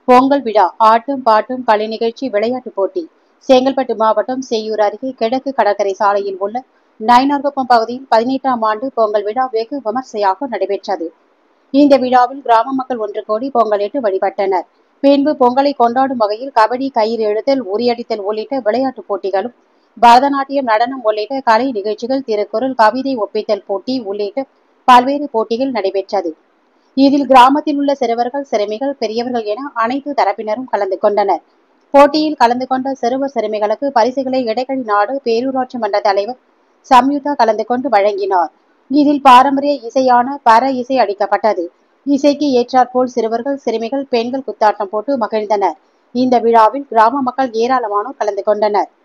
பொங்கல் விழா ஆட்டும் பாட்டும் கலை நிகழ்ச்சி விளையாட்டுப் போட்டி செங்கல்பட்டு மாவட்டம் செய்யூர் அருகே கிழக்கு கடற்கரை சாலையில் உள்ள நயினார்குப்பம் பகுதியில் பதினெட்டாம் ஆண்டு பொங்கல் விழா வெகு விமர்சையாக நடைபெற்றது இந்த விழாவில் கிராம மக்கள் ஒன்று கூடி பொங்கலிட்டு வழிபட்டனர் பின்பு பொங்கலை கொண்டாடும் வகையில் கபடி கயிறு இழுத்தல் உரியடித்தல் உள்ளிட்ட விளையாட்டுப் போட்டிகளும் பரதநாட்டியம் நடனம் உள்ளிட்ட கலை நிகழ்ச்சிகள் திருக்குறள் கவிதை ஒப்பித்தல் போட்டி உள்ளிட்ட பல்வேறு போட்டிகள் நடைபெற்றது இதில் கிராமத்தில் உள்ள சிறுவர்கள் சிறுமிகள் பெரியவர்கள் என அனைத்து தரப்பினரும் கலந்து கொண்டனர் போட்டியில் கலந்து கொண்ட சிறுவர் சிறுமிகளுக்கு பரிசுகளை இடைக்கழி நாடு பேரூராட்சி மன்ற தலைவர் சம்யுதா கலந்து கொண்டு வழங்கினார் இதில் பாரம்பரிய இசையான பர இசை அளிக்கப்பட்டது இசைக்கு ஏற்றாற்போல் சிறுவர்கள் சிறுமிகள் பெண்கள் குத்தாட்டம் போட்டு மகிழ்ந்தனர் இந்த விழாவில் கிராம மக்கள் ஏராளமானோர் கலந்து கொண்டனர்